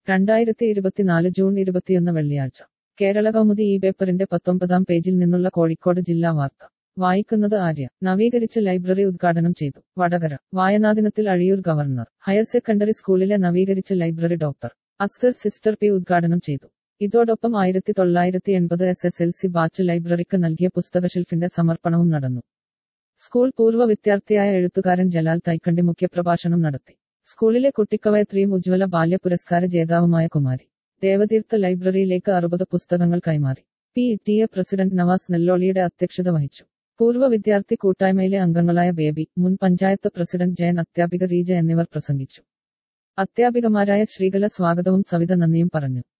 രണ്ടായിരത്തി ഇരുപത്തിനാല് ജൂൺ ഇരുപത്തിയൊന്ന് വെള്ളിയാഴ്ച കേരള കൗമുദി ഈ പേപ്പറിന്റെ പത്തൊമ്പതാം പേജിൽ നിന്നുള്ള കോഴിക്കോട് ജില്ലാ വാർത്ത വായിക്കുന്നത് ആര്യ നവീകരിച്ച ലൈബ്രറി ഉദ്ഘാടനം ചെയ്തു വടകര വായനാദിനത്തിൽ അഴിയൂർ ഗവർണർ ഹയർ സെക്കൻഡറി സ്കൂളിലെ നവീകരിച്ച library doctor Askar sister P ഉദ്ഘാടനം ചെയ്തു ഇതോടൊപ്പം ആയിരത്തി തൊള്ളായിരത്തി എൺപത് S S L C batch ലൈബ്രറിക്ക് നൽകിയ പുസ്തകശില്പിന്റെ സമർപ്പണവും നടന്നു സ്കൂൾ പൂർവ്വ വിദ്യാർത്ഥിയായ എഴുത്തുകാരൻ ജലാൽ തൈക്കണ്ടി മുഖ്യപ്രഭാഷണം നടത്തി സ്കൂളിലെ കുട്ടിക്കവയത്രിയും ഉജ്ജ്വല ബാല്യ പുരസ്കാര ജേതാവുമായ കുമാരി ദേവതീർത്ഥ ലൈബ്രറിയിലേക്ക് അറുപത് പുസ്തകങ്ങൾ കൈമാറി P T A president Navas നെല്ലോളിയുടെ അധ്യക്ഷത വഹിച്ചു പൂർവ്വ വിദ്യാർത്ഥി കൂട്ടായ്മയിലെ അംഗങ്ങളായ ബേബി മുൻ പഞ്ചായത്ത് പ്രസിഡന്റ് ജയൻ അധ്യാപിക റീജ എന്നിവർ പ്രസംഗിച്ചു അധ്യാപികമാരായ ശ്രീകല സ്വാഗതവും സവിത നന്ദിയും പറഞ്ഞു